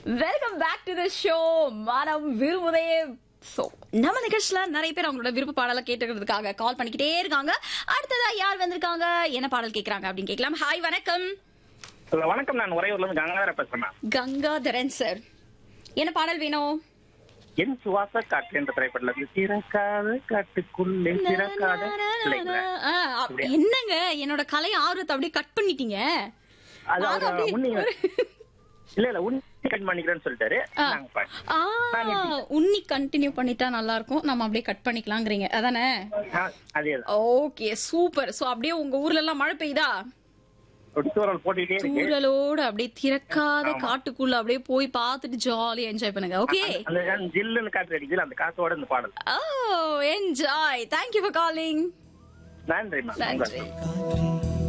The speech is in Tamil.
Welcome back to the show மனம் விரும்புதே சோ நம்ம நிகழ்ச்சியில நிறைய பேர் அவங்களோட விருப்ப பாடலை கேட்டுக்கிறதுக்காக கால் பண்ணிக்கிட்டே இருக்காங்க அடுத்ததா யார் வந்திருக்காங்க என்ன பாடல் கேக்குறாங்க அப்படின்னு கேட்கலாம் ஹாய் வணக்கம் ஹலோ வணக்கம் நான் உறையூர்ல இருந்து கங்காதர பேசுறேன் ma'am. கங்காதரன் சார் என்ன பாடல் வேணும் என் சுவாச காற்று என்ற திரைப்படத்துல இருந்து திறக்காத காட்டுக்குள்ளே திறக்காத பிள்ளைங்கள. ஆ, அப்- என்னங்க என்னோட கலை ஆர்வத்தை அப்படியே கட் பண்ணிட்டீங்க அது நானும் அவர் அப்படியே- உன்னி இல்ல இல்ல உன்னி கட் பண்ணிக்கிறேன்னு சொல்லிட்டாரு ஆ. நாங்க பாட்டு. ஆ, உன்னி கண்டினியூ பண்ணிட்டா நல்லா இருக்கும் நம்ம அப்படியே கட் பண்ணிக்கலாங்கிறீங்க அதானே ஆ, அதேதான் ஓகே சூப்பர் சோ அப்படியே உங்க ஊர்ல எல்லாம் மழை பெய்யுதா ஒரு தூரல் போட்டுக்கிட்டே இருக்கு தூரலோட அப்படியே திறக்காத காட்டுக்குள்ள அப்படியே போய் பார்த்துட்டு ஜாலியா என்ஜாய் பண்ணுங்க ஓகே அந்த ஜில்லுன்னு காற்று அடிக்குது அந்த காத்தோட இந்த பாடல் ஓ என்ஜாய் தேங்க்யூ ஃபார் காலிங் நன்றி மேம் நன்றி காற்றே